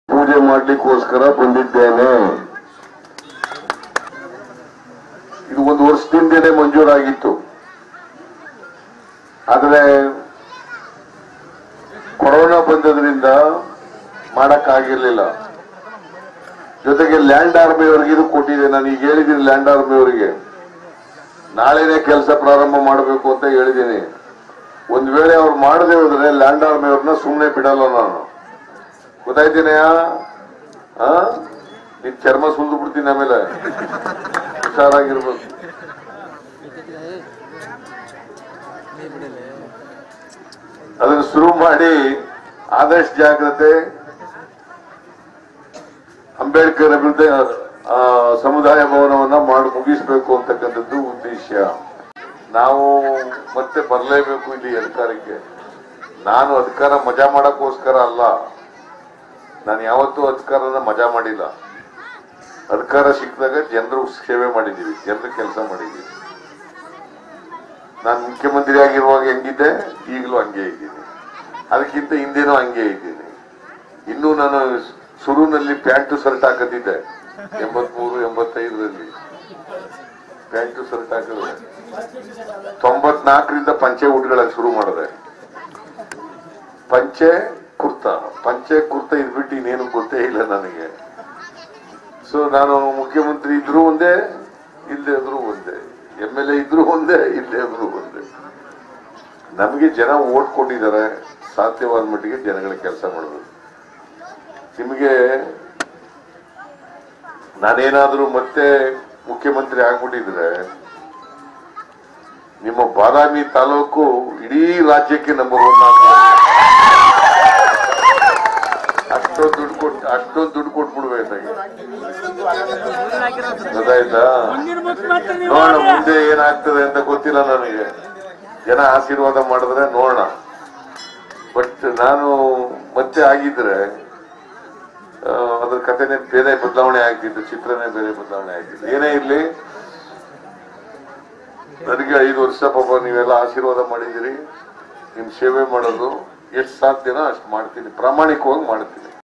ಪೂಜೆ ಮಾಡ್ಲಿಕ್ಕೋಸ್ಕರ ಬಂದಿದ್ದೇನೆ ಇದು ಒಂದು ವರ್ಷದಿಂದಲೇ ಮಂಜೂರಾಗಿತ್ತು ಆದರೆ ಕೊರೋನಾ ಬಂದದ್ರಿಂದ ಮಾಡಕ್ಕಾಗಿರ್ಲಿಲ್ಲ ಜೊತೆಗೆ ಲ್ಯಾಂಡ್ ಆರ್ಮಿಯವರಿಗೆ ಇದು ಕೊಟ್ಟಿದೆ ನಾನು ಈಗ ಹೇಳಿದ್ದೀನಿ ಲ್ಯಾಂಡ್ ಆರ್ಮಿಯವರಿಗೆ ನಾಳೆನೆ ಕೆಲಸ ಪ್ರಾರಂಭ ಮಾಡಬೇಕು ಅಂತ ಹೇಳಿದ್ದೀನಿ ಒಂದ್ ವೇಳೆ ಅವ್ರು ಮಾಡದೆ ಹೋದ್ರೆ ಲ್ಯಾಂಡ್ ಆರ್ಮಿಯವ್ರನ್ನ ಸುಮ್ಮನೆ ಬಿಡಲ್ಲ ನಾನು ಗೊತ್ತಾಯ್ತೀನಯ್ಯ ಆ ನಿನ್ ಚರ್ಮ ಸುಲ್ದು ಬಿಡ್ತೀನಿ ಆಮೇಲೆ ಹುಷಾರಾಗಿರ್ಬೇಕು ಅದನ್ನು ಶುರು ಮಾಡಿ ಆದಷ್ಟು ಜಾಗ್ರತೆ ಅಂಬೇಡ್ಕರ್ ಅಭಿವೃದ್ಧಿ ಆ, ಸಮುದಾಯ ಭವನವನ್ನ ಮಾಡಿ ಮುಗಿಸ್ಬೇಕು ಅಂತಕ್ಕಂಥದ್ದು ಉದ್ದೇಶ ನಾವು ಮತ್ತೆ ಬರಲೇಬೇಕು ಇಲ್ಲಿ ಅಧಿಕಾರಕ್ಕೆ ನಾನು ಅಧಿಕಾರ ಮಜಾ ಮಾಡಕ್ಕೋಸ್ಕರ ಅಲ್ಲ ನಾನು ಯಾವತ್ತೂ ಅಧಿಕಾರನ ಮಜಾ ಮಾಡಿಲ್ಲ ಅಧಿಕಾರ ಸಿಕ್ಕಿದಾಗ ಜನರು ಸೇವೆ ಮಾಡಿದ್ದೀವಿ ಜನರ ಕೆಲಸ ಮಾಡಿದ್ದೀವಿ ನಾನು ಮುಖ್ಯಮಂತ್ರಿ ಆಗಿರುವಾಗ ಹೆಂಗಿದ್ದೆ ಈಗಲೂ ಹಂಗೆ ಇದ್ದೀನಿ ಅದಕ್ಕಿಂತ ಹಿಂದೆನೂ ಹಂಗೆ ಇದ್ದೀನಿ ಇನ್ನೂ ನಾನು ಶುರುವಿನಲ್ಲಿ ಪ್ಯಾಂಟು ಶರ್ಟ್ ಹಾಕತ್ತಿದ್ದೆ ಎಂಬತ್ಮೂರು ಎಂಬತ್ತೈದರಲ್ಲಿ ಪ್ಯಾಂಟು ಶರ್ಟ್ ಹಾಕಿದ್ರೆ ತೊಂಬತ್ನಾಲ್ಕರಿಂದ ಪಂಚೆ ಉಟ್ಗಳಕ್ಕೆ ಶುರು ಮಾಡಿದೆ ಪಂಚೆ ಕುರ್ತಾ ಪಂಚೆ ಕುರ್ತಾ ಇದ್ಬಿಟ್ಟು ಇನ್ನೇನು ಗೊತ್ತೇ ಇಲ್ಲ ನನಗೆ ಸೊ ನಾನು ಮುಖ್ಯಮಂತ್ರಿ ಇದ್ರು ಒಂದೇ ಇಲ್ಲದೆ ಇದ್ರು ಒಂದೇ ಎಂ ಎಲ್ ಎ ಇದ್ರು ಒಂದೇ ಇಲ್ಲದೆ ಇದ್ರು ಒಂದೇ ನಮಗೆ ಜನ ಓಟ್ ಕೊಟ್ಟಿದ್ದಾರೆ ಸಾಧ್ಯವಾದ ಮಟ್ಟಿಗೆ ಜನಗಳ ಕೆಲಸ ಮಾಡಬೇಕು ನಿಮಗೆ ನಾನೇನಾದ್ರೂ ಮತ್ತೆ ಮುಖ್ಯಮಂತ್ರಿ ಆಗ್ಬಿಟ್ಟಿದ್ರೆ ನಿಮ್ಮ ಬಾದಾಮಿ ತಾಲೂಕು ಇಡೀ ರಾಜ್ಯಕ್ಕೆ ನಂಬರ್ ಒನ್ ಅಷ್ಟೊಂದು ದುಡ್ಡು ಕೊಟ್ಟು ಅಷ್ಟೊಂದು ದುಡ್ಡು ಕೊಟ್ಬಿಡ್ಬೇಕಾಗಿ ಗೊತ್ತಾಯ್ತಾ ಮುಂದಿನ ಮುಖ್ಯಮಂತ್ರಿ ನೀವು ನೋಡೋಣ ಮಾಡ್ರಿ. ಮುಂದೆ ಏನಾಗ್ತದೆ ಅಂತ ಗೊತ್ತಿಲ್ಲ ನನಗೆ ಜನ ಆಶೀರ್ವಾದ ಮಾಡಿದ್ರೆ ನೋಡೋಣ ಬಟ್ ನಾನು ಮತ್ತೆ ಆಗಿದ್ರೆ ಆ, ಅದ್ರ ಕಥೆನೇ ಬೇರೆ ಬದಲಾವಣೆ ಆಗ್ತಿತ್ತು ಚಿತ್ರನೇ ಬೇರೆ ಬದಲಾವಣೆ ಆಗ್ತಿತ್ತು ಏನೇ ಇರ್ಲಿ ನನಗೆ ಐದು ವರ್ಷ ಪಾಪ ನೀವೆಲ್ಲ ಆಶೀರ್ವಾದ ಮಾಡಿದಿರಿ ನಿಮ್ ಸೇವೆ ಮಾಡೋದು ಎಷ್ಟು ಸಾಧ್ಯನೋ ಅಷ್ಟು ಮಾಡ್ತೀನಿ ಪ್ರಾಮಾಣಿಕವಾಗಿ ಮಾಡ್ತೀನಿ